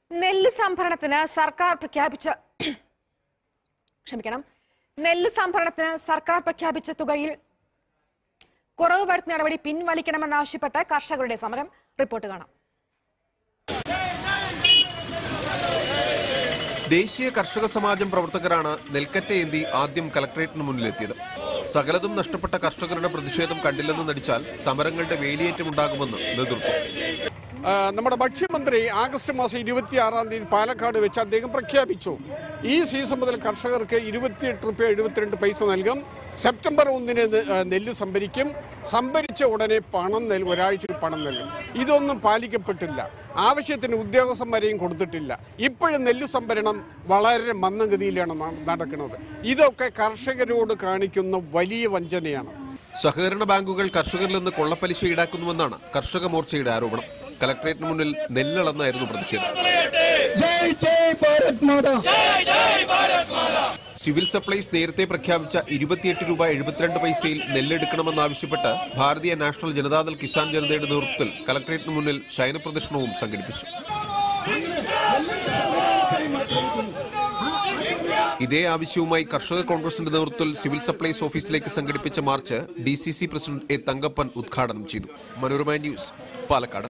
നെല്ല് സംഭരണത്തിന് സർക്കാർ പ്രഖ്യാപിച്ച ക്ഷമിക്കണം നെല്ല് സംഭരണത്തിന് സർക്കാർ പ്രഖ്യാപിച്ച തുകയിൽ കുറവ് വരുത്തുന്ന നടപടി പിൻവലിക്കണമെന്നാവശ്യപ്പെട്ട് കർഷകരുടെ സമരം റിപ്പോർട്ട് കാണാം ദേശീയ കർഷക സമാജം പ്രവർത്തകരാണ് നെൽക്കറ്റയേന്തി ആദ്യം കലക്ടറേറ്റിന് മുന്നിലെത്തിയത് സകലതും നഷ്ടപ്പെട്ട കർഷകരുടെ പ്രതിഷേധം കണ്ടില്ലെന്ന് നടിച്ചാൽ സമരങ്ങളുടെ വേലിയേറ്റമുണ്ടാകുമെന്ന് നേതൃത്വം ആ, നമ്മുടെ ഭക്ഷ്യമന്ത്രി ആഗസ്റ്റ് മാസം ഇരുപത്തിയാറാം തീയതി പാലക്കാട് വെച്ച് അദ്ദേഹം പ്രഖ്യാപിച്ചു ഈ സീസൺ മുതൽ കർഷകർക്ക് ഇരുപത്തിയെട്ട് റുപ്യ എഴുപത്തിരണ്ട് പൈസ നൽകും സെപ്റ്റംബർ ഒന്നിന് നെ- ആ, നെല്ല് സംഭരിക്കും സംഭരിച്ച ഉടനെ പണം നൽകും ഒരാഴ്ച പണം നൽകും ഇതൊന്നും പാലിക്കപ്പെട്ടില്ല ആവശ്യത്തിന് ഉദ്യോഗസ്ഥന്മാരെയും കൊടുത്തിട്ടില്ല ഇപ്പോഴും നെല്ല് സംഭരണം വളരെ മന്ദഗതിയിലാണ് ന- നടക്കുന്നത് ഇതൊക്കെ കർഷകരോട് കാണിക്കുന്ന വലിയ വഞ്ചനയാണ് സഹകരണ ബാങ്കുകൾ കർഷകരിൽ നിന്ന് കൊള്ളപ്പലിശ ഈടാക്കുന്നുവെന്നാണ് കർഷക മോർച്ചയുടെ ആരോപണം കലക്ടറേറ്റിന് മുന്നിൽ നെല്ലളന്നായിരുന്നു പ്രതിഷേധം जय जय भारत माता സിവിൽ സപ്ലൈസ് നേരത്തെ പ്രഖ്യാപിച്ച ഇരുപത്തിയെട്ട് രൂപ എഴുപത്തിരണ്ട് പൈസയിൽ നെല്ലെടുക്കണമെന്നാവശ്യപ്പെട്ട് ഭാരതീയ നാഷണൽ ജനതാദൾ കിസാൻ ജനതയുടെ നേതൃത്വത്തിൽ കലക്ടറേറ്റിന് മുന്നിൽ ശയനപ്രദർശനവും സംഘടിപ്പിച്ചു ഇതേ ആവശ്യവുമായി കർഷക കോൺഗ്രസിന്റെ നേതൃത്വത്തിൽ സിവിൽ സപ്ലൈസ് ഓഫീസിലേക്ക് സംഘടിപ്പിച്ച march D C C president A Thankappan ഉദ്ഘാടനം ചെയ്തു മനോരമ ന്യൂസ് പാലക്കാട്